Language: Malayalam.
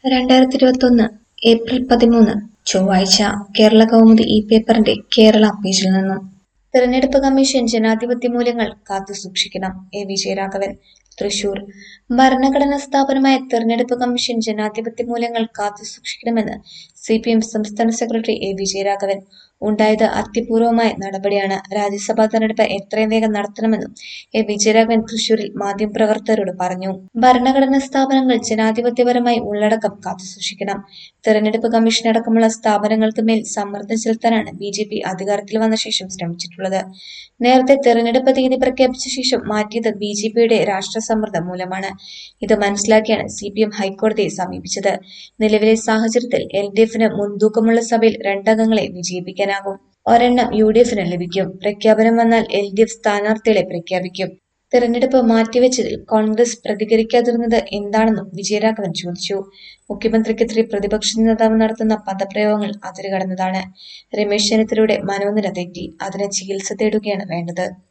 രണ്ടായിരത്തി ഇരുപത്തൊന്ന് ഏപ്രിൽ പതിമൂന്ന് ചൊവ്വാഴ്ച കേരള കൗമുദി ഈ പേപ്പറിന്റെ കേരള പേജിൽ നിന്നും തെരഞ്ഞെടുപ്പ് കമ്മീഷൻ ജനാധിപത്യ മൂല്യങ്ങൾ കാത്തുസൂക്ഷിക്കണം എ വിജയരാഘവൻ തൃശൂർ ഭരണഘടനാ സ്ഥാപനമായ തെരഞ്ഞെടുപ്പ് കമ്മീഷൻ ജനാധിപത്യ മൂല്യങ്ങൾ കാത്തുസൂക്ഷിക്കണമെന്ന് സി പി എം സംസ്ഥാന സെക്രട്ടറി എ വിജയരാഘവൻ ഉണ്ടായത് അത്യപൂർവമായ നടപടിയാണ് രാജ്യസഭാ തെരഞ്ഞെടുപ്പ് എത്രയും വേഗം നടത്തണമെന്നും എ വിജയരാഘവൻ തൃശൂരിൽ മാധ്യമപ്രവർത്തകരോട് പറഞ്ഞു ഭരണഘടനാ സ്ഥാപനങ്ങൾ ജനാധിപത്യപരമായി ഉള്ളടക്കം കാത്തുസൂക്ഷിക്കണം തെരഞ്ഞെടുപ്പ് കമ്മീഷൻ അടക്കമുള്ള സ്ഥാപനങ്ങൾക്ക് മേൽ സമ്മർദ്ദം ചെലുത്താനാണ് ബി ജെ പി അധികാരത്തിൽ വന്ന ശേഷം ശ്രമിച്ചിട്ടുള്ളത് നേരത്തെ തെരഞ്ഞെടുപ്പ് തീയതി പ്രഖ്യാപിച്ച ശേഷം മാറ്റിയത് ബി ജെ പിയുടെ രാഷ്ട്ര സമ്മർദ്ദം മൂലമാണ് ഇത് മനസ്സിലാക്കിയാണ് സി പി എം ഹൈക്കോടതിയെ സമീപിച്ചത് നിലവിലെ സാഹചര്യത്തിൽ എൽ ഡി എഫിന് മുൻതൂക്കമുള്ള സഭയിൽ രണ്ടംഗങ്ങളെ വിജയിപ്പിക്കാനാകും ഒരെണ്ണം യു ഡി എഫിന് ലഭിക്കും പ്രഖ്യാപനം വന്നാൽ എൽ ഡി എഫ് സ്ഥാനാർത്ഥികളെ പ്രഖ്യാപിക്കും തെരഞ്ഞെടുപ്പ് മാറ്റിവെച്ചതിൽ കോൺഗ്രസ് പ്രതികരിക്കാതിരുന്നത് എന്താണെന്നും വിജയരാഘവൻ ചോദിച്ചു മുഖ്യമന്ത്രിക്കെതിരെ പ്രതിപക്ഷ നേതാവ് നടത്തുന്ന പദപ്രയോഗങ്ങൾ അതിരുകടന്നതാണ് രമേശ് ചെന്നിത്തലയുടെ മനോനില തെറ്റി അതിന് ചികിത്സ തേടുകയാണ് വേണ്ടത്